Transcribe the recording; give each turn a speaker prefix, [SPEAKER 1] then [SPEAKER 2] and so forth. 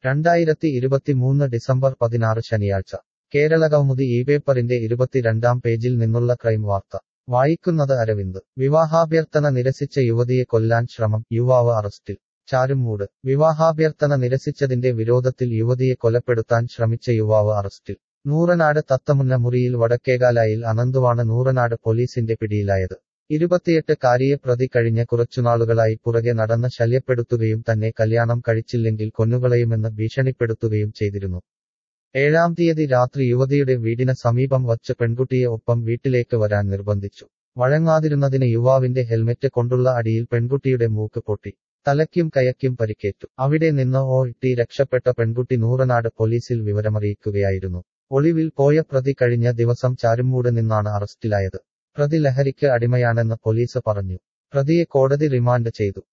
[SPEAKER 1] രണ്ടായിരത്തി ഇരുപത്തിമൂന്ന് ഡിസംബർ പതിനാറ് ശനിയാഴ്ച കേരളകൗമുദി ഈ പേപ്പറിന്റെ ഇരുപത്തിരണ്ടാം പേജിൽ നിന്നുള്ള ക്രൈം വാർത്ത വായിക്കുന്നത് അരവിന്ദ് വിവാഹാഭ്യർത്ഥന നിരസിച്ച യുവതിയെ കൊല്ലാൻ ശ്രമം യുവാവ് അറസ്റ്റിൽ ചാരുമൂട് വിവാഹാഭ്യർത്ഥന നിരസിച്ചതിന്റെ വിരോധത്തിൽ യുവതിയെ കൊലപ്പെടുത്താൻ ശ്രമിച്ച യുവാവ് അറസ്റ്റിൽ നൂറനാട് തത്തമുന്ന മുറിയിൽ വടക്കേകാലായിൽ അനന്തുവാണ് നൂറനാട് പോലീസിന്റെ പിടിയിലായത് ഇരുപത്തിയെട്ട് കാരിയെ പ്രതി കഴിഞ്ഞ കുറച്ചുനാളുകളായി പുറകെ നടന്ന് ശല്യപ്പെടുത്തുകയും തന്നെ കല്യാണം കഴിച്ചില്ലെങ്കിൽ കൊന്നുകളയുമെന്ന് ഭീഷണിപ്പെടുത്തുകയും ചെയ്തിരുന്നു ഏഴാം തീയതി രാത്രി യുവതിയുടെ വീടിന് സമീപം വച്ച് പെൺകുട്ടിയെ ഒപ്പം വീട്ടിലേക്ക് വരാൻ നിർബന്ധിച്ചു വഴങ്ങാതിരുന്നതിന് യുവാവിന്റെ ഹെൽമെറ്റ് കൊണ്ടുള്ള അടിയിൽ പെൺകുട്ടിയുടെ മൂക്ക് പൊട്ടി തലയ്ക്കും കയയ്ക്കും പരിക്കേറ്റു അവിടെ നിന്ന് ഓ ഇട്ടി രക്ഷപ്പെട്ട പെൺകുട്ടി നൂറനാട് പോലീസിൽ വിവരമറിയിക്കുകയായിരുന്നു ഒളിവിൽ പോയ പ്രതി കഴിഞ്ഞ ദിവസം ചാരുമൂട് നിന്നാണ് അറസ്റ്റിലായത് പ്രതി ലഹരിക്ക് അടിമയാണെന്ന് പോലീസ് പറഞ്ഞു പ്രതിയെ കോടതി റിമാൻഡ് ചെയ്തു